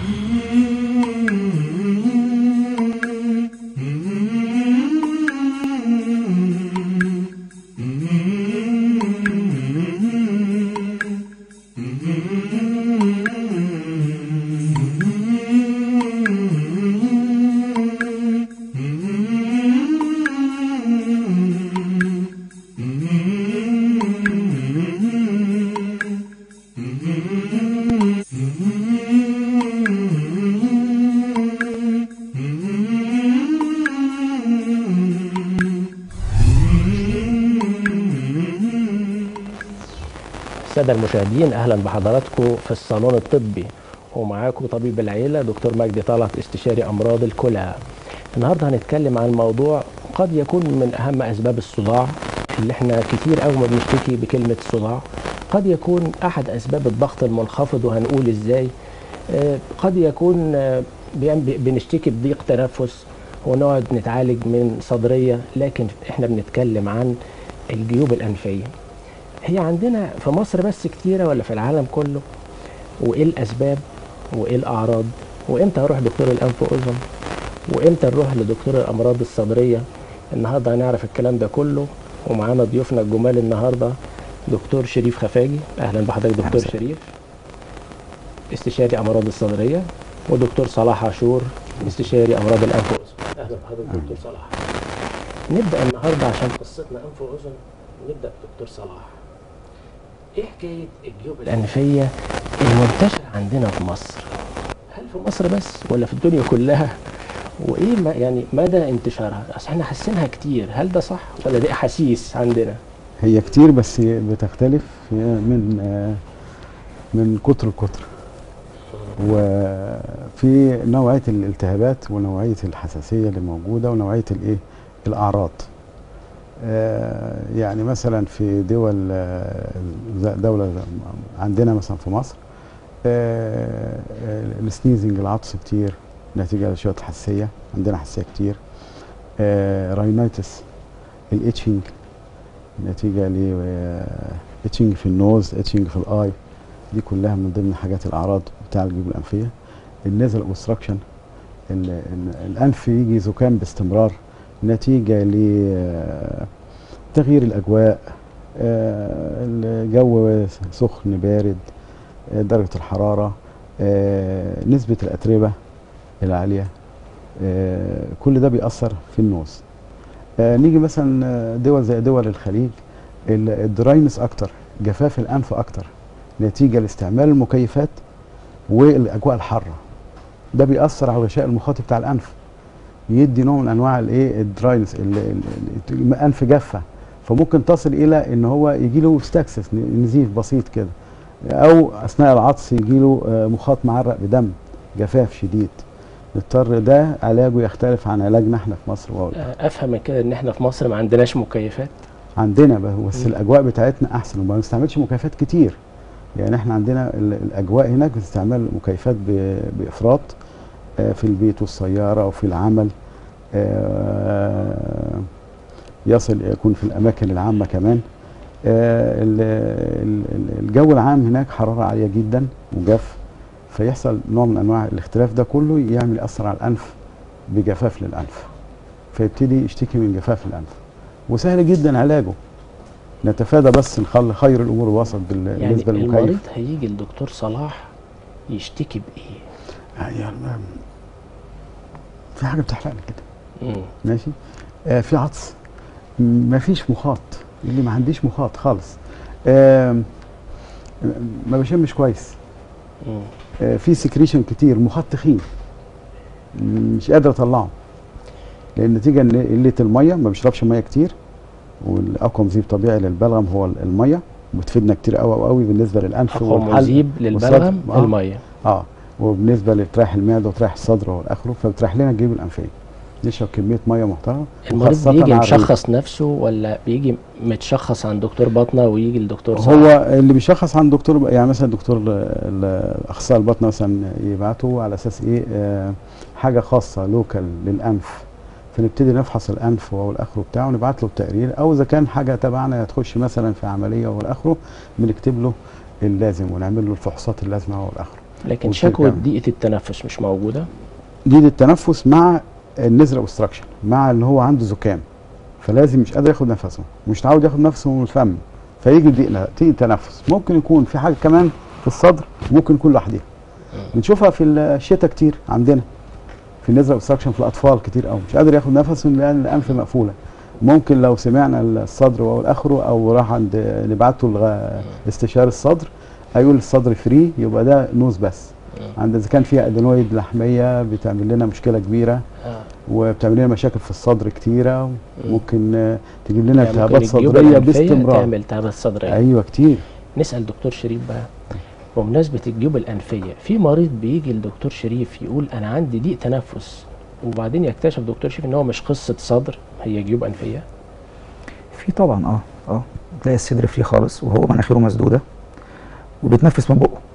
السادة المشاهدين أهلا بحضراتكم في الصالون الطبي ومعاكم طبيب العيلة دكتور مجدي طلعت استشاري أمراض الكلى النهاردة هنتكلم عن موضوع قد يكون من أهم أسباب الصداع اللي احنا كتير قوي ما بنشتكي بكلمة صداع قد يكون أحد أسباب الضغط المنخفض وهنقول إزاي آه، قد يكون آه، بيعم- بنشتكي بضيق تنفس ونقعد نتعالج من صدرية لكن احنا بنتكلم عن الجيوب الأنفية هي عندنا في مصر بس كتيرة ولا في العالم كله وايه الاسباب وايه الاعراض وامتى اروح دكتور الانف واذن وامتى نروح لدكتور الامراض الصدريه النهارده هنعرف الكلام ده كله ومعانا ضيوفنا الجمال النهارده دكتور شريف خفاجي اهلا بحضرتك دكتور وسهلا. شريف استشاري امراض الصدريه ودكتور صلاح عاشور استشاري امراض الانف واذن اهلا بحضرتك دكتور صلاح نبدا النهارده عشان قصتنا انف واذن نبدا بدكتور صلاح ايه حكايه الجيوب الانفيه المنتشره عندنا في مصر هل في مصر بس ولا في الدنيا كلها وايه ما يعني مدى انتشارها اصل احنا حاسينها كتير هل ده صح ولا دي احاسيس عندنا هي كتير بس بتختلف من آه، من كتر لكتر وفي نوعيه الالتهابات ونوعيه الحساسيه اللي موجوده ونوعيه الايه الاعراض آه، يعني مثلا في دول آه، زي دوله عندنا مثلا في مصر آه، آه، السنيزنج العطس كتير نتيجه لشويه حساسيه عندنا حساسيه كتير آه، راينايتس الاتشنج نتيجه ل اتشنج في النوز اتشنج في الاي دي كلها من ضمن حاجات الاعراض بتاع الجيوب الانفيه النزل اوبستراكشن الانف يجي زكام باستمرار نتيجه لتغيير الاجواء آه، الجو سخن بارد آه، درجه الحراره آه، نسبه الاتربه العاليه آه، كل ده بيأثر في النوز آه، نيجي مثلا آه، دول زي دول الخليج ال- الدراينس اكتر جفاف الانف اكتر نتيجه لاستعمال المكيفات والاجواء الحاره ده بيأثر على الغشاء المخاطي بتاع الانف يدي نوع من انواع الايه الدراينس ال- ال- ال- الانف جافه فممكن تصل الى ان هو يجي له ستاكسس نزيف بسيط كده او اثناء العطس يجي له مخاط معرق بدم جفاف شديد نضطر ده علاجه يختلف عن علاجنا احنا في مصر وأقول آه، افهم من كده ان احنا في مصر ما عندناش مكيفات عندنا ب- بس مم. الاجواء بتاعتنا احسن وما بنستعملش مكيفات كتير يعني احنا عندنا ال- الاجواء هناك بتستعمل مكيفات ب- بافراط آه، في البيت والسياره وفي العمل آه، يصل يكون في الاماكن العامه كمان آه، ال- ال- ال- الجو العام هناك حراره عاليه جدا وجاف فيحصل نوع من انواع الاختلاف ده كله يعمل ياثر على الانف بجفاف للانف فيبتدي يشتكي من جفاف الانف وسهل جدا علاجه نتفادى بس نخلي خير الامور وسط بال- يعني بالنسبه المريض للمكيف هيجي لدكتور صلاح يشتكي بايه يعني ما- في حاجه بتحرقني كده مم. ماشي آه في عطس ما فيش مخاط اللي ما عنديش مخاط خالص آه ما بشمش كويس مم. آه في سكريشن كتير مخاط تخين مش قادر اطلعه لان نتيجه ان قله الميه ما بشربش ميه كتير والاقوى مذيب طبيعي للبلغم هو الميه بتفيدنا كتير قوي قوي بالنسبه للانف اقوى والحلق. مذيب للبلغم والصدر. آه. الميه اه وبالنسبه لتريح المعده وتريح الصدر والاخره فبتريح لنا الجيوب الانفيه نشرب كميه ميه محترمه المريض وخاصة بيجي على الريق. مشخص نفسه ولا بيجي متشخص عند دكتور باطنه ويجي لدكتور صلاح هو اللي بيشخص عند دكتور يعني مثلا دكتور ال- ال- الاخصائي الباطنه مثلا يبعته على اساس ايه آه حاجه خاصه لوكال للانف فنبتدي نفحص الانف والاخره بتاعه ونبعت له التقرير او اذا كان حاجه تبعنا تخش مثلا في عمليه والاخره بنكتب له اللازم ونعمل له الفحوصات اللازمه والاخره لكن والشركة. شكوى ضيقه التنفس مش موجوده دي التنفس مع النزل اوبستراكشن مع ان هو عنده زكام فلازم مش قادر ياخد نفسه مش متعود ياخد نفسه من الفم فيجي ضيق تيجي تنفس ممكن يكون في حاجه كمان في الصدر ممكن يكون لوحدها بنشوفها في الشتاء كتير عندنا في النزل اوبستراكشن في الاطفال كتير قوي مش قادر ياخد نفسه لان الانف مقفوله ممكن لو سمعنا الصدر واول اخره او راح عند نبعته لغ- استشاري الصدر هيقول الصدر فري يبقى ده نوز بس عند اذا كان فيها ادينويد لحميه بتعمل لنا مشكله كبيره آه. وبتعمل لنا مشاكل في الصدر كتيره ممكن آه، تجيب لنا يعني ممكن التهابات الجيوب صدريه الأنفية باستمرار تعمل التهابات صدريه ايوه كتير نسال دكتور شريف بقى بمناسبه الجيوب الانفيه في مريض بيجي لدكتور شريف يقول انا عندي ضيق تنفس وبعدين يكتشف دكتور شريف ان هو مش قصه صدر هي جيوب انفيه في طبعا اه اه تلاقي الصدر فري خالص وهو مناخيره مسدوده وبيتنفس من بقه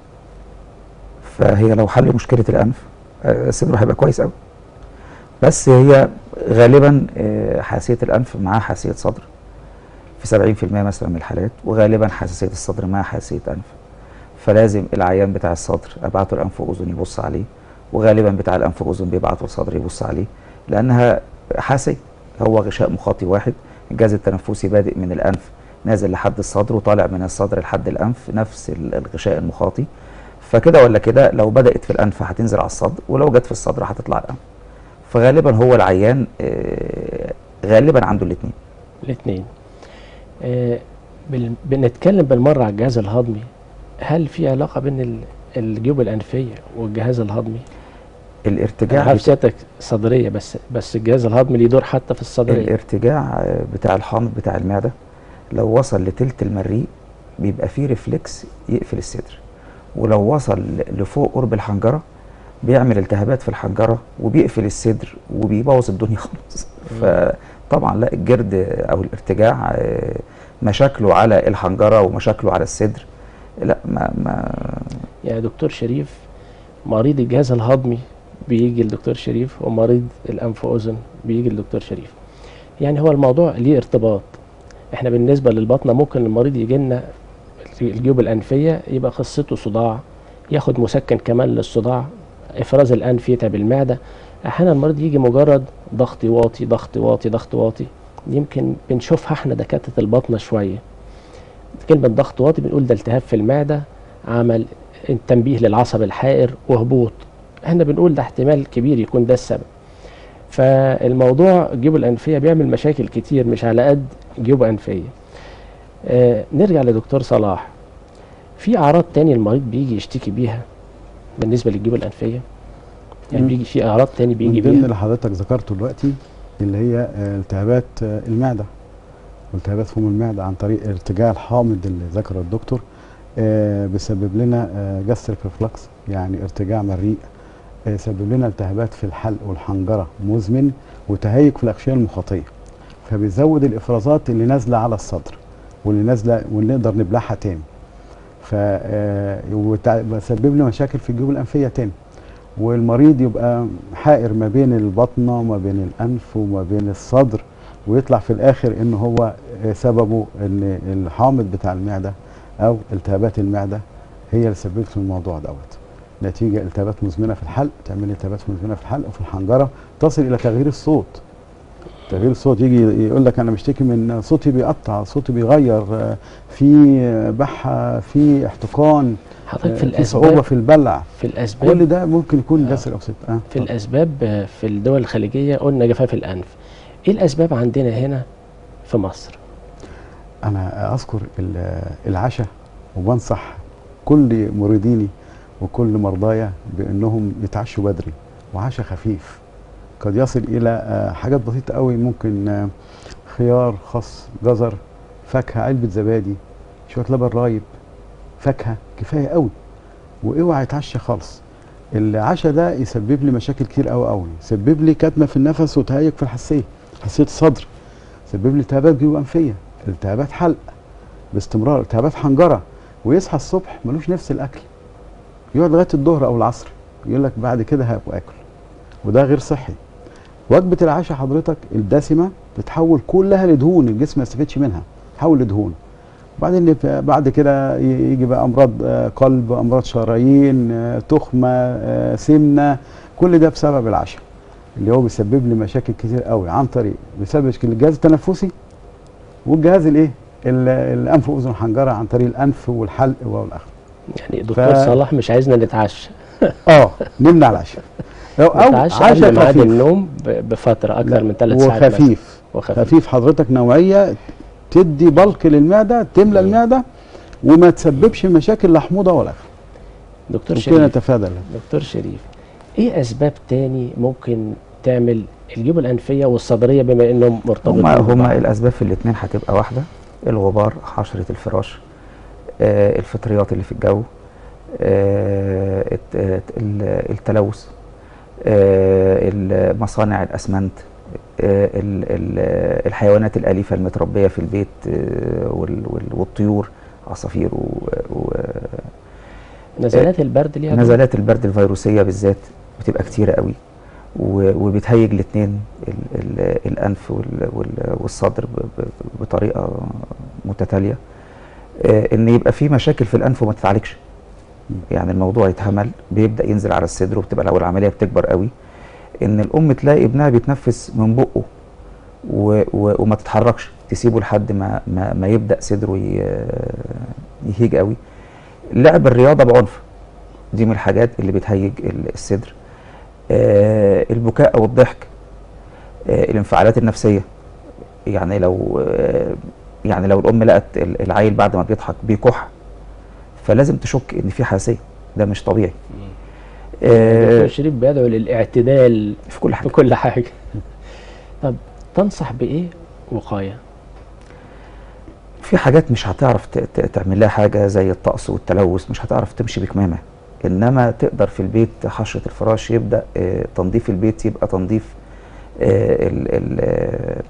فهي لو حل مشكله الانف آه، صدره هيبقى كويس قوي بس هي غالبا آه، حساسيه الانف معاها حساسيه صدر في 70% مثلا من الحالات وغالبا حساسيه الصدر معاها حساسيه انف فلازم العيان بتاع الصدر ابعته الانف واذن يبص عليه وغالبا بتاع الانف واذن بيبعته الصدر يبص عليه لانها حساسيه هو غشاء مخاطي واحد الجهاز التنفسي بادئ من الانف نازل لحد الصدر وطالع من الصدر لحد الانف نفس ال- الغشاء المخاطي فكده ولا كده لو بدات في الانف هتنزل على الصدر ولو جت في الصدر هتطلع الانف فغالبا هو العيان آه، غالبا عنده الاثنين الاثنين آه بال... بنتكلم بالمره على الجهاز الهضمي هل في علاقه بين ال- الجيوب الانفيه والجهاز الهضمي انا الارتجاع عارف بتا- سيادتك صدريه بس بس الجهاز الهضمي ليه دور حتى في الصدريه الارتجاع آه، بتاع الحامض بتاع المعده لو وصل لتلت المريء بيبقى فيه ريفلكس يقفل الصدر ولو وصل ل- لفوق قرب الحنجره بيعمل التهابات في الحنجره وبيقفل الصدر وبيبوظ الدنيا خالص فطبعا لا الجرد او الارتجاع آه، مشاكله على الحنجره ومشاكله على الصدر لا ما ما يعني دكتور شريف مريض الجهاز الهضمي بيجي لدكتور شريف ومريض الانف واذن بيجي لدكتور شريف يعني هو الموضوع ليه ارتباط احنا بالنسبه للبطنه ممكن المريض يجي لنا الجيوب الانفيه يبقى قصته صداع ياخد مسكن كمان للصداع افراز الانف يتعب المعده احيانا المريض يجي مجرد ضغط واطي ضغط واطي ضغط واطي يمكن بنشوفها احنا دكاتره البطنه شويه كلمه ضغط واطي بنقول ده التهاب في المعده عمل التنبيه للعصب الحائر وهبوط احنا بنقول ده احتمال كبير يكون ده السبب فالموضوع الجيوب الانفيه بيعمل مشاكل كتير مش على قد جيوب انفيه آه نرجع لدكتور صلاح في اعراض تاني المريض بيجي يشتكي بيها بالنسبه للجيوب الانفيه يعني مم. بيجي في اعراض تاني بيجي من ضمن بيها اللي حضرتك ذكرته دلوقتي اللي هي آه، التهابات آه، المعده والتهابات فم المعده عن طريق ارتجاع الحامض اللي ذكره الدكتور آه، بيسبب لنا جاستريك ريفلكس يعني ارتجاع مريء آه، يسبب لنا التهابات في الحلق والحنجره مزمن وتهيج في الاغشيه المخاطيه فبيزود الافرازات اللي نازله على الصدر واللي نازله واللي نقدر نبلعها تاني ف آه، وتع- بيسبب لنا مشاكل في الجيوب الانفيه تاني والمريض يبقى حائر ما بين البطنه وما بين الانف وما بين الصدر ويطلع في الاخر ان هو آه، سببه ان الحامض بتاع المعده او التهابات المعده هي اللي سببت له الموضوع دوت نتيجه التهابات مزمنه في الحلق تعمل التهابات مزمنه في الحلق وفي الحنجره تصل الى تغيير الصوت تغيير الصوت يجي يقول لك انا بشتكي من صوتي بيقطع صوتي بيغير آه، في بحه في احتقان حضرتك في آه، في صعوبه الاسباب في البلع في كل الاسباب ده ممكن يكون آه. جسر اوكسيد اه في الاسباب آه، في الدول الخليجيه قلنا جفاف الانف ايه الاسباب عندنا هنا في مصر انا اذكر ال- العشاء وبنصح كل مريديني وكل مرضايا بانهم يتعشوا بدري وعشاء خفيف قد يصل الى آه، حاجات بسيطه قوي ممكن آه، خيار خس جزر فاكهه علبه زبادي شويه لبن رايب فاكهه كفايه قوي واوعى يتعشى خالص العشاء ده يسبب لي مشاكل كتير قوي قوي يسبب لي كتمه في النفس وتهيج في الحساسيه حساسيه الصدر يسبب لي التهابات جيوب انفيه التهابات حلق باستمرار التهابات حنجره ويصحى الصبح ملوش نفس الاكل يقعد لغايه الظهر او العصر يقول لك بعد كده هبقى اكل وده غير صحي وجبه العشاء حضرتك الدسمه بتحول كلها لدهون الجسم ما يستفيدش منها تحول لدهون وبعدين يف- بعد كده ي- يجي بقى امراض آه، قلب امراض شرايين آه، تخمه آه، سمنه كل ده بسبب العشاء اللي هو بيسبب لي مشاكل كتير قوي عن طريق بسبب مشكلة الجهاز التنفسي والجهاز الايه ال- الانف واذن حنجره عن طريق الانف والحلق والاخر يعني دكتور صلاح مش عايزنا نتعشى اه نمنع العشاء او أو نتعشى عشاء قبل ميعاد خفيف النوم ب- بفتره اكتر من ثلاث ساعات مثلاً. وخفيف وخفيف خفيف حضرتك نوعيه تدي بلق للمعده تملى مم. المعده وما تسببش مشاكل لا حموضه ولا غيره دكتور وكده شريف نتفادى ده. دكتور شريف ايه اسباب تاني ممكن تعمل الجيوب الانفيه والصدريه بما انهم مرتبطين هما هما ببعض؟ الاسباب في الاثنين هتبقى واحده الغبار حشره الفراش آه الفطريات اللي في الجو آه الت- الت- ال- التلوث آه ال- مصانع الاسمنت آه ال- ال- الحيوانات الاليفه المتربيه في البيت آه وال- وال- والطيور عصافير و- و- نزلات البرد ليها دور؟ نزلات البرد الفيروسيه بالذات بتبقى كتيره قوي و- وبتهيج الاثنين الانف وال- وال- والصدر ب- ب- بطريقه متتاليه آه، ان يبقى في مشاكل في الانف وما تتعالجش يعني الموضوع يتهمل بيبدا ينزل على الصدر وبتبقى لو العمليه بتكبر قوي ان الام تلاقي ابنها بيتنفس من بقه و و وما تتحركش تسيبه لحد ما ما, ما يبدا صدره ي- يهيج قوي لعب الرياضه بعنف دي من الحاجات اللي بتهيج ال- الصدر آه البكاء او الضحك آه الانفعالات النفسيه يعني لو آه يعني لو الام لقت ال- العيل بعد ما بيضحك بيكح فلازم تشك ان في حساسيه ده مش طبيعي دكتور آه شريف بيدعو للاعتدال في كل في حاجه كل حاجه طب تنصح بايه وقايه في حاجات مش هتعرف ت- ت- تعمل لها حاجه زي الطقس والتلوث مش هتعرف تمشي بكمامه انما تقدر في البيت حشره الفراش يبدا آه، تنظيف البيت يبقى تنظيف آه، ال ال آه،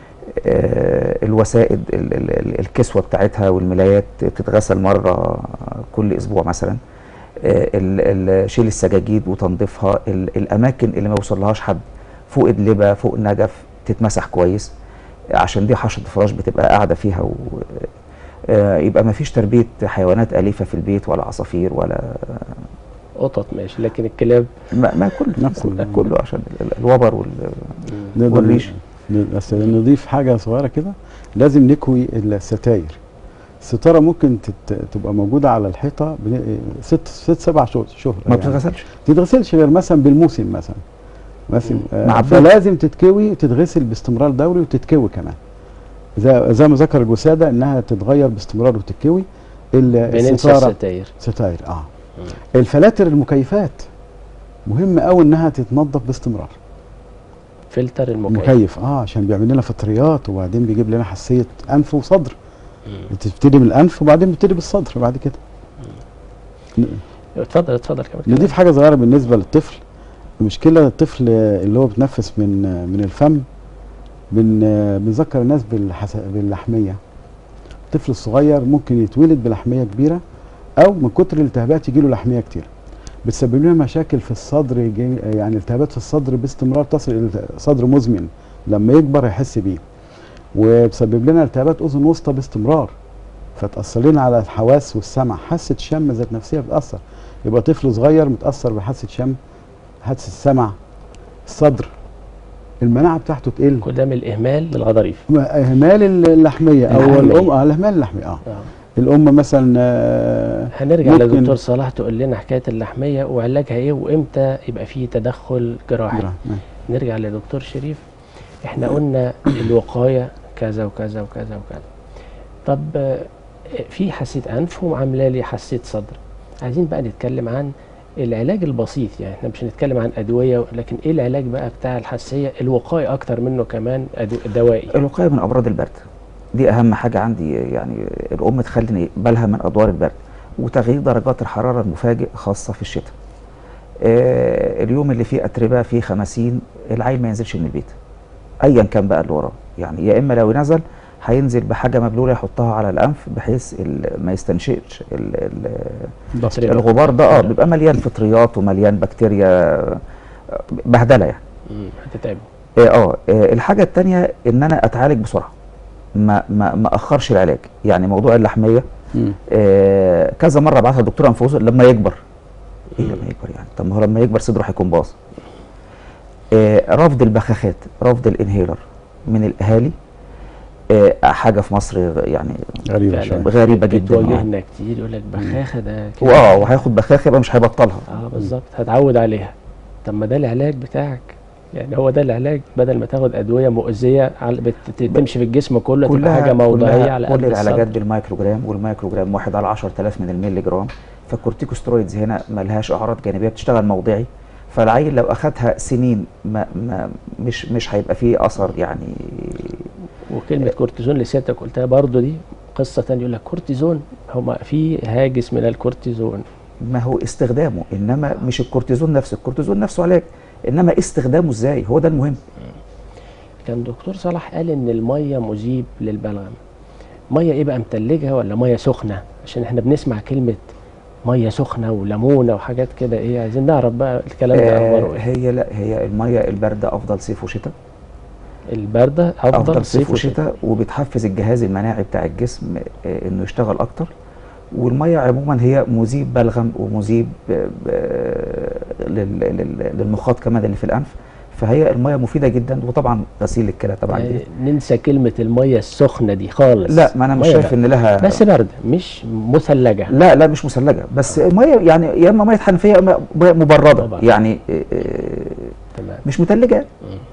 آه، الوسائد ال- ال- ال- الكسوه بتاعتها والملايات تتغسل مره كل اسبوع مثلا آه، ال- ال- شيل السجاجيد وتنظيفها ال- الاماكن اللي ما يوصلهاش حد فوق الدلبه فوق النجف تتمسح كويس عشان دي حشره الفراش بتبقى قاعده فيها و آه، يبقى ما فيش تربيه حيوانات اليفه في البيت ولا عصافير ولا قطط ماشي لكن الكلاب ما, ما كله لا، كله, كله. كله عشان ال- ال- الوبر وال نقدر والريش. ن- بس نضيف حاجه صغيره كده لازم نكوي الستاير الستاره ممكن تت... تبقى موجوده على الحيطه بن... ست ست سبع شهور شهور ما يعني. بتتغسلش تتغسلش غير مثلا بالموسم مثلا مثلا آه مع البيض. فلازم تتكوي تتغسل باستمرار دوري وتتكوي كمان زي, زي ما ذكر الوساده انها تتغير باستمرار وتتكوي ال- بننسى الستاره الستاير ستاير اه الفلاتر المكيفات مهم قوي انها تتنظف باستمرار فلتر المكيف مكيف اه عشان بيعمل لنا فطريات وبعدين بيجيب لنا حساسيه انف وصدر مم. بتبتدي من الانف وبعدين بتبتدي بالصدر بعد كده ن- اتفضل اتفضل كمان نضيف حاجه صغيره بالنسبه للطفل المشكله الطفل اللي هو بيتنفس من من الفم بن بنذكر الناس بالحس... باللحميه الطفل الصغير ممكن يتولد بلحميه كبيره او من كتر الالتهابات يجي له لحميه كتير بتسبب لنا مشاكل في الصدر يجي يعني التهابات في الصدر باستمرار تصل الى صدر مزمن لما يكبر يحس بيه وبتسبب لنا التهابات اذن وسطى باستمرار فتاثر لنا على الحواس والسمع حاسه الشم ذات نفسها بتاثر يبقى طفل صغير متاثر بحاسه شم حاسه السمع الصدر المناعه بتاعته تقل كل ده من الاهمال للغضاريف اهمال اللحميه او اللحمية. الام اه الاهمال اللحميه اه آه. الام مثلا آه هنرجع ممكن- لدكتور صلاح تقول لنا حكايه اللحميه وعلاجها ايه وامتى يبقى فيه تدخل جراحي آه. نرجع لدكتور شريف احنا قلنا الوقايه كذا وكذا وكذا وكذا طب آه، في حساسيه انف وعامله لي حساسيه صدر عايزين بقى نتكلم عن العلاج البسيط يعني احنا مش هنتكلم عن ادويه لكن ايه العلاج بقى بتاع الحساسيه الوقايه اكتر منه كمان أدو- دوائي الوقايه من امراض البرد دي اهم حاجه عندي يعني الام تخلي بالها من ادوار البرد وتغيير درجات الحراره المفاجئ خاصه في الشتاء آه اليوم اللي فيه اتربه فيه خمسين العيل ما ينزلش من البيت ايا كان بقى اللي وراه يعني يا اما لو نزل هينزل بحاجه مبلوله يحطها على الانف بحيث ال- ما يستنشقش ال- ال- أتربة. الغبار ده اه بيبقى مليان فطريات ومليان بكتيريا آه، بهدله يعني مم، هتتعب اه آه، الحاجه الثانيه ان انا اتعالج بسرعه ما ما ما اخرش العلاج يعني موضوع اللحميه مم. آه كذا مره بعتها الدكتور انفوزه لما يكبر ايه لما يكبر يعني طب ما هو لما يكبر صدره هيكون باظ آه رفض البخاخات رفض الانهيلر من الاهالي آه حاجه في مصر يعني غريبه فعلا. شويه غريبه جدا يعني. بتواجهنا كتير يقول لك بخاخه ده كده. واه وهياخد بخاخه يبقى مش هيبطلها اه بالظبط هتعود عليها طب ما ده العلاج بتاعك يعني هو ده العلاج بدل ما تاخد ادويه مؤذيه على بت- تمشي في الجسم كله تبقى حاجه موضعيه كلها على كل قد العلاجات الصدر بالمايكروجرام والمايكروجرام واحد على 10000 من الميلي جرام فالكورتيكوسترويدز هنا ملهاش اعراض جانبيه بتشتغل موضعي فالعيل لو اخدها سنين ما ما مش مش هيبقى فيه اثر يعني وكلمه كورتيزون اللي سيادتك قلتها برضو دي قصه تانية يقول لك كورتيزون هما في هاجس من الكورتيزون ما هو استخدامه انما مش الكورتيزون نفسه الكورتيزون نفسه علاج انما استخدامه ازاي هو ده المهم كان دكتور صلاح قال ان الميه مذيب للبلغم ميه ايه بقى متلجه ولا ميه سخنه عشان احنا بنسمع كلمه ميه سخنه وليمونه وحاجات كده ايه عايزين نعرف بقى الكلام ده اخباره آه ايه هي لا هي الميه البارده افضل صيف وشتاء البارده افضل, افضل صيف وشتاء وبتحفز الجهاز المناعي بتاع الجسم آه، انه يشتغل اكتر والميه عموما هي مذيب بلغم ومذيب آه، آه، لل- لل- للمخاط كمان اللي في الانف فهي الميه مفيده جدا وطبعا غسيل الكلى طبعا يعني جدا. ننسى كلمه الميه السخنه دي خالص لا ما انا مش مية شايف ان لها بس بارده مش مثلجه لا لا مش مثلجه بس ميه يعني يا اما ميه حنفيه يا اما ميه مبرده مبردة. يعني آه، آه، تمام مش متلجه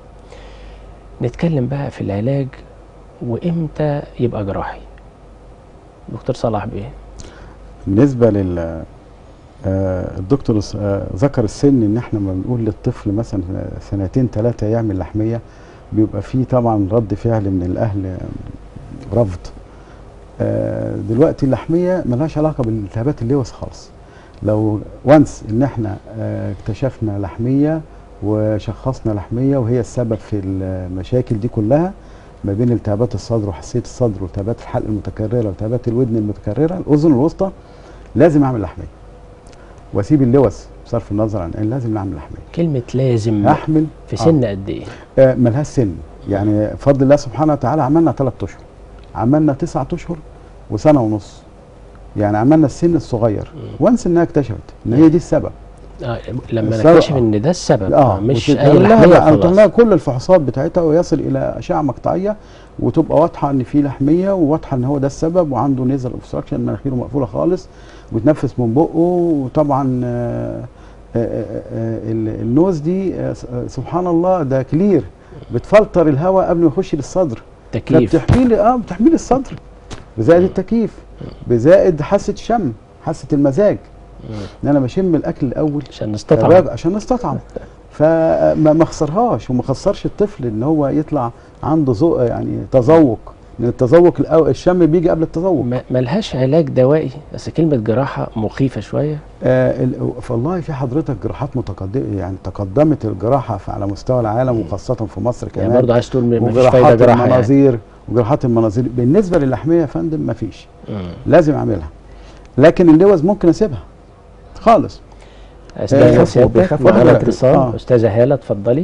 نتكلم بقى في العلاج وامتى يبقى جراحي دكتور صلاح بيه بالنسبه لل آه، الدكتور س- آه، ذكر السن ان احنا لما بنقول للطفل مثلا سنتين ثلاثه يعمل لحميه بيبقى فيه طبعا رد فعل من الاهل آه، رفض آه، دلوقتي اللحميه ملهاش علاقه بالالتهابات اللوز خالص لو وانس ان احنا آه، اكتشفنا لحميه وشخصنا لحميه وهي السبب في المشاكل دي كلها ما بين التهابات الصدر وحساسيه الصدر والتهابات الحلق المتكرره والتهابات الودن المتكرره الاذن الوسطى لازم اعمل لحميه واسيب اللوز بصرف النظر عن ان لازم نعمل لحميه كلمه لازم احمل في سن قد ايه آه ملهاش سن يعني بفضل الله سبحانه وتعالى عملنا ثلاث اشهر عملنا تسعة اشهر وسنه ونص يعني عملنا السن الصغير وانس انها اكتشفت ان هي دي السبب آه لما السبب- نكتشف ان ده السبب اه مش وتتعمل اي لها لحميه بقى- تعمل خلاص لها كل الفحوصات بتاعتها ويصل الى اشعه مقطعيه وتبقى واضحه ان في لحميه وواضحه ان هو ده السبب وعنده نيزل اوبستراكشن مناخيره مقفوله خالص وتنفس من بقه وطبعا آه، آه، آه، آه، ال- النوز دي آه، س- آه، سبحان الله ده كلير بتفلتر الهواء قبل ما يخش للصدر تكييف فبتحمي لي اه بتحمي لي الصدر بزائد التكييف بزائد حاسه الشم حاسه المزاج مم. ان انا بشم الاكل الاول عشان نستطعم شباب عشان نستطعم فما ما خسرهاش وما خسرش الطفل ان هو يطلع عنده ذوق يعني تذوق لان التذوق الأو- الشم بيجي قبل التذوق ما- ملهاش علاج دوائي بس كلمه جراحه مخيفه شويه آه ال- والله في حضرتك جراحات متقدمه يعني تقدمت الجراحه في- على مستوى العالم وخاصه في مصر يعني كمان برضه عايز تقول ما فيش فايده وجراحات جراحه يعني. المناظير وجراحات المناظير بالنسبه للحميه يا فندم ما فيش مم. لازم اعملها لكن اللوز ممكن اسيبها خالص استاذ بيخافوا- سيادتك بيخافوا معانا على- اتصال آه. استاذه هاله اتفضلي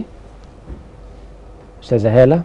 استاذه هاله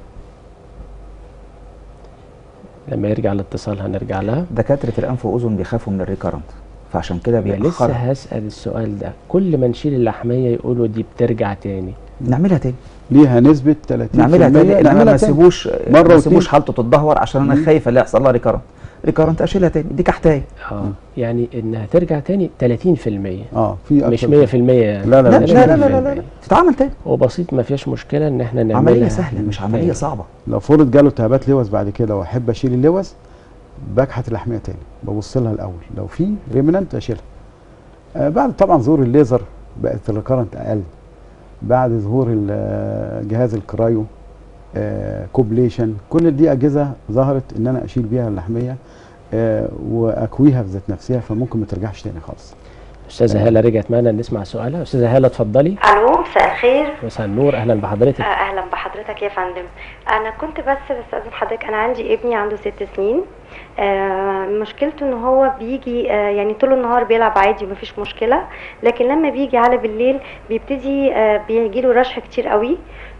لما يرجع الاتصال هنرجع لها دكاتره الانف واذن بيخافوا من الريكارنت فعشان كده أنا لسه بيأخر هسأل السؤال ده كل ما نشيل اللحمية يقولوا دي بترجع تاني نعملها تاني ليها نسبه 30% نعملها تاني انما نعملها ما تاني. نسيبوش مرة ما نسيبوش واتنين. حالته تتدهور عشان انا مم. خايف اللي يحصل لها ريكارنت ريكارنت اشيلها تاني دي كحتايه اه يعني انها ترجع تاني 30% اه في مش 100% أكتر. يعني لا، لا، لا مش لا لا لا لا, لا. تتعمل تاني وبسيط ما فيهاش مشكلة ان احنا نعملها عمليه سهله مش عمليه تاني. صعبه لو فرض جاله التهابات لوز بعد كده واحب اشيل اللوز بكحت اللحميه تاني ببص لها الاول لو في ريمننت اشيلها آه بعد طبعا ظهور الليزر بقت الريكارنت اقل بعد ظهور ال- آه، جهاز الكرايو آه كوبليشن كل دي اجهزه ظهرت ان انا اشيل بيها اللحميه آه واكويها في ذات نفسها فممكن ما ترجعش تاني خالص استاذة هالة رجعت معانا نسمع سؤالها استاذة هالة اتفضلي الو مساء الخير مساء النور اهلا بحضرتك آه، اهلا بحضرتك يا فندم انا كنت بس بستاذن حضرتك انا عندي ابني عنده ست سنين آه، مشكلته ان هو بيجي آه، يعني طول النهار بيلعب عادي ومفيش مشكله لكن لما بيجي على بالليل بيبتدي آه، بيجيله رشح كتير قوي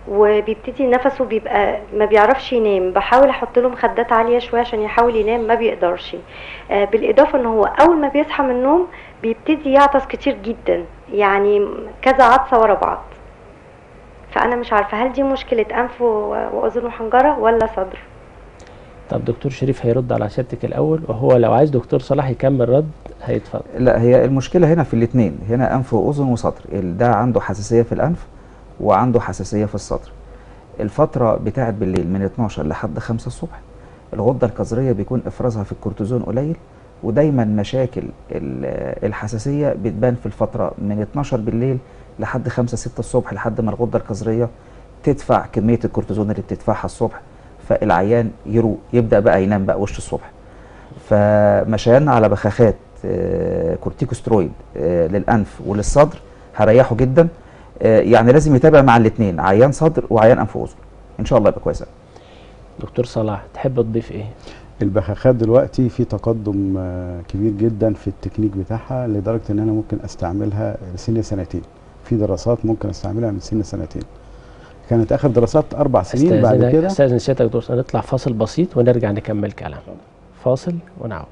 وبيبتدي نفسه بيبقى ما بيعرفش ينام بحاول احط له مخدات عاليه شويه عشان يحاول ينام ما بيقدرش آه، بالاضافه ان هو اول ما بيصحى من النوم بيبتدي يعطس كتير جدا يعني كذا عطسه ورا بعض فانا مش عارفه هل دي مشكله انف و- واذن وحنجره ولا صدر طب دكتور شريف هيرد على سيادتك الاول وهو لو عايز دكتور صلاح يكمل رد هيتفضل لا هي المشكله هنا في الاثنين هنا انف واذن وصدر ال- ده عنده حساسيه في الانف وعنده حساسيه في الصدر الفتره بتاعت بالليل من 12 لحد 5 الصبح الغده الكظريه بيكون افرازها في الكورتيزون قليل ودايما مشاكل ال- الحساسيه بتبان في الفتره من 12 بالليل لحد 5 6 الصبح لحد ما الغده الكظريه تدفع كميه الكورتيزون اللي بتدفعها الصبح فالعيان يروق يبدا بقى ينام بقى وش الصبح فمشينا على بخاخات آه، كورتيكوسترويد آه، للانف وللصدر هريحه جدا آه، يعني لازم يتابع مع الاثنين عيان صدر وعيان انف واذن ان شاء الله يبقى كويس أوي. دكتور صلاح تحب تضيف ايه البخاخات دلوقتي في تقدم آه، كبير جدا في التكنيك بتاعها لدرجه ان انا ممكن استعملها لسن سنتين في دراسات ممكن استعملها من سن سنتين كانت اخر دراسات اربع سنين بعد استاذنك كده استاذن سيادتك دكتور صلاح نطلع فاصل بسيط ونرجع نكمل كلام فاصل ونعود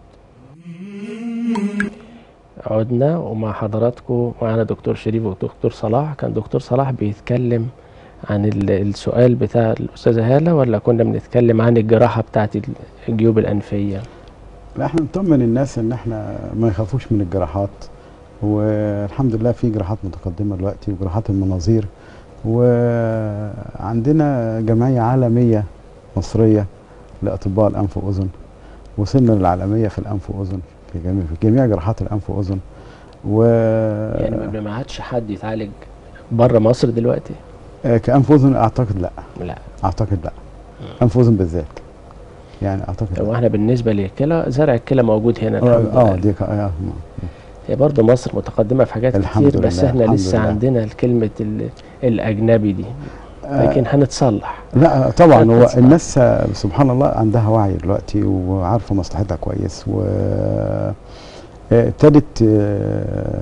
عدنا ومع حضراتكم معنا دكتور شريف ودكتور صلاح كان دكتور صلاح بيتكلم عن ال- السؤال بتاع الأستاذة هالة ولا كنا بنتكلم عن الجراحة بتاعت الجيوب الأنفية لا احنا نطمن الناس ان احنا ما يخافوش من الجراحات والحمد لله في جراحات متقدمه دلوقتي وجراحات المناظير وعندنا جمعيه عالميه مصريه لاطباء الانف واذن وصلنا للعالميه في الانف واذن في جميع في جميع جراحات الانف واذن و يعني ما- ما عادش حد يتعالج بره مصر دلوقتي آه، كانف واذن اعتقد لا لا اعتقد لا انف واذن بالذات يعني اعتقد هو لا. احنا بالنسبة للكلى زرع الكلى موجود هنا الحمد اه لله آه، دي ك- آه، هي برضه مصر متقدمة في حاجات الحمد كتير بس لله، احنا الحمد لسه لله. عندنا كلمة ال- الأجنبي دي آه، لكن هنتصلح لا طبعا لا هو تسمع. الناس آه، سبحان الله عندها وعي دلوقتي وعارفه مصلحتها كويس و آه، ابتدت آه،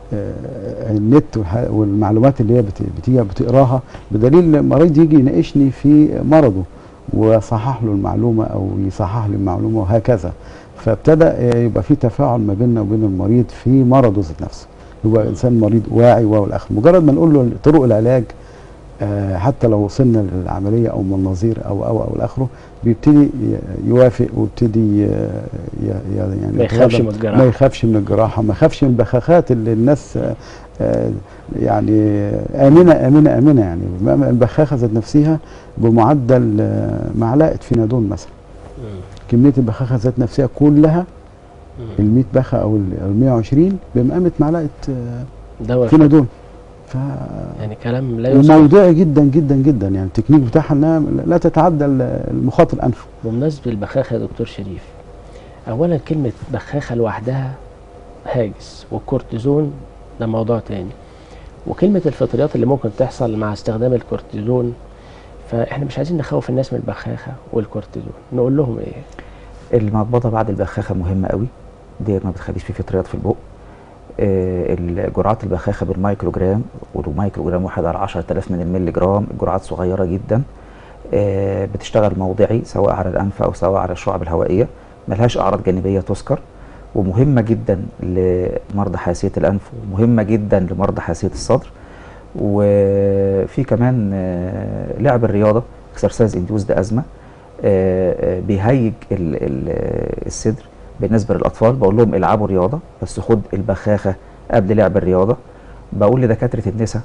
آه، النت والح- والمعلومات اللي هي بت- بتيجي بتقراها بدليل مريض يجي يناقشني في مرضه وصحح له المعلومه او يصحح لي المعلومه وهكذا فابتدى آه، يبقى في تفاعل ما بيننا وبين المريض في مرضه ذات نفسه يبقى انسان مريض واعي والاخر مجرد ما نقول له طرق العلاج آه، حتى لو وصلنا للعمليه او مناظير او او او الاخره بيبتدي ي- يوافق ويبتدي ي- ي- ي- يعني ما يخافش يتغاضى- من الجراحة. ما يخافش من الجراحه ما يخافش من البخاخات اللي الناس آه، آه، يعني امنه امنه امنه يعني البخاخه ذات نفسها بمعدل آه، معلقه فينادون مثلا مم. كميه البخاخه ذات نفسها كلها مم. ال 100 بخه او ال 120 بمقامه معلقه آه، دواء فينادون ف يعني كلام لا يوصف وموضوعي جدا جدا جدا يعني التكنيك بتاعها انها لا تتعدى المخاط الانف بمناسبة البخاخة يا دكتور شريف أولا كلمة بخاخة لوحدها هاجس والكورتيزون ده موضوع تاني وكلمة الفطريات اللي ممكن تحصل مع استخدام الكورتيزون فاحنا مش عايزين نخوف الناس من البخاخة والكورتيزون نقول لهم ايه المضمضه بعد البخاخه مهمه قوي ديت ما بتخليش فيه فطريات في البق آه، الجرعات البخاخه بالمايكروجرام والمايكروجرام واحد على 10000 من الملي جرام جرعات صغيره جدا آه، بتشتغل موضعي سواء على الانف او سواء على الشعب الهوائيه ملهاش اعراض جانبيه تذكر ومهمه جدا لمرضى حساسيه الانف ومهمه جدا لمرضى حساسيه الصدر وفي كمان آه، لعب الرياضه اكسرسايز انديوزد ازمه آه، آه، بيهيج ال- ال- الصدر بالنسبه للاطفال بقول لهم العبوا رياضه بس خد البخاخه قبل لعب الرياضه بقول لدكاتره النساء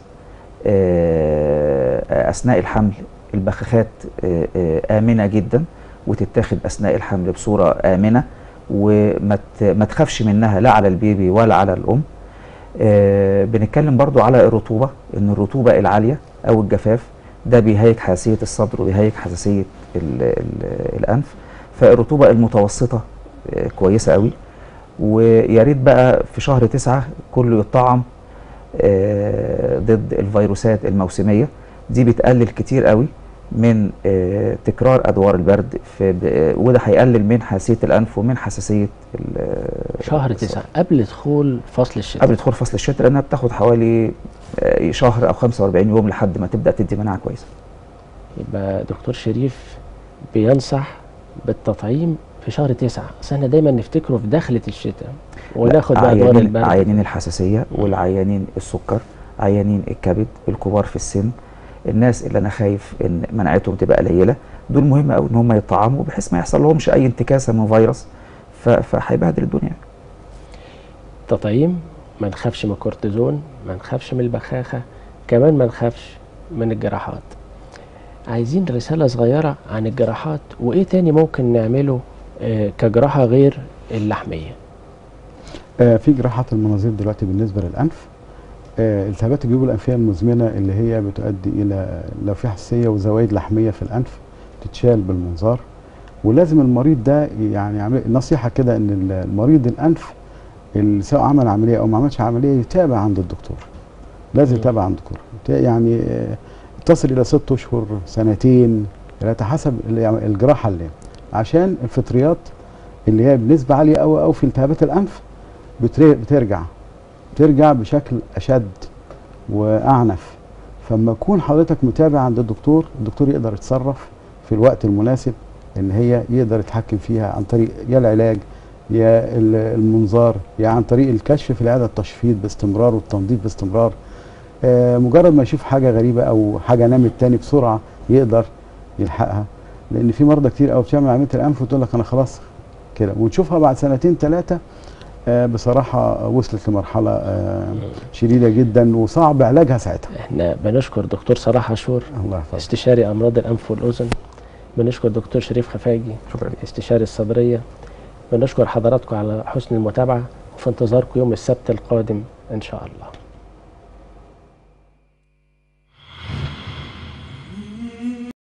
آه، اثناء الحمل البخاخات آه، آه، امنه جدا وتتاخد اثناء الحمل بصوره امنه وما ت- ما تخافش منها لا على البيبي ولا على الام آه، بنتكلم برضو على الرطوبه ان الرطوبه العاليه او الجفاف ده بيهيج حساسيه الصدر وبيهيج حساسيه ال- ال- الانف فالرطوبه المتوسطه آه، كويسه قوي ويا ريت بقى في شهر تسعة كله يطعم آه، ضد الفيروسات الموسميه دي بتقلل كتير قوي من آه، تكرار ادوار البرد في ب- آه، وده هيقلل من حساسيه الانف ومن حساسيه ال- شهر الصدر. تسعة قبل دخول فصل الشتاء قبل دخول فصل الشتاء لانها بتاخد حوالي آه، شهر او 45 يوم لحد ما تبدا تدي مناعه كويسه يبقى دكتور شريف بينصح بالتطعيم في شهر تسعة أصل احنا دايما نفتكره في دخلة الشتاء وناخد بقى ادوار عيانين البرد عيانين الحساسيه والعيانين السكر عيانين الكبد الكبار في السن الناس اللي انا خايف ان مناعتهم تبقى قليله دول مهم قوي ان هم يطعموا بحيث ما يحصل لهمش اي انتكاسه من فيروس ف- فهيبهدل الدنيا تطعيم ما نخافش من الكورتيزون ما نخافش من البخاخة كمان ما نخافش من الجراحات عايزين رسالة صغيرة عن الجراحات وإيه تاني ممكن نعمله آه، كجراحة غير اللحمية آه، في جراحات المناظير دلوقتي بالنسبه للانف آه، التهابات الجيوب الانفيه المزمنه اللي هي بتؤدي الى لو في حساسيه وزوايد لحميه في الانف تتشال بالمنظار ولازم المريض ده يعني يعمل نصيحه كده ان ال- المريض الانف اللي سواء عمل عمليه او ما عملش عمليه يتابع عند الدكتور لازم مم. يتابع عند الدكتور يعني آه، تصل الى ست اشهر سنتين ثلاثه حسب ال- يعني الجراحه اللي عشان الفطريات اللي هي بنسبه عاليه قوي قوي في التهابات الانف بتر- بترجع بترجع بشكل اشد واعنف فلما تكون حضرتك متابع عند الدكتور الدكتور يقدر يتصرف في الوقت المناسب ان هي يقدر يتحكم فيها عن طريق يا العلاج يا ال- المنظار يا عن طريق الكشف في العياده التشفيط باستمرار والتنظيف باستمرار آه، مجرد ما يشوف حاجه غريبه او حاجه نامت تاني بسرعه يقدر يلحقها لان في مرضى كتير قوي بتعمل عمليه الانف وتقول لك انا خلاص كده ونشوفها بعد سنتين ثلاثه آه، بصراحه وصلت لمرحله آه، شديده جدا وصعب علاجها ساعتها احنا بنشكر دكتور صلاح عاشور الله يحفظك استشاري أمراض الأنف والأذن بنشكر دكتور شريف خفاجي شكرا لك استشاري الصدرية بنشكر حضراتكم على حسن المتابعة وفي انتظاركم يوم السبت القادم إن شاء الله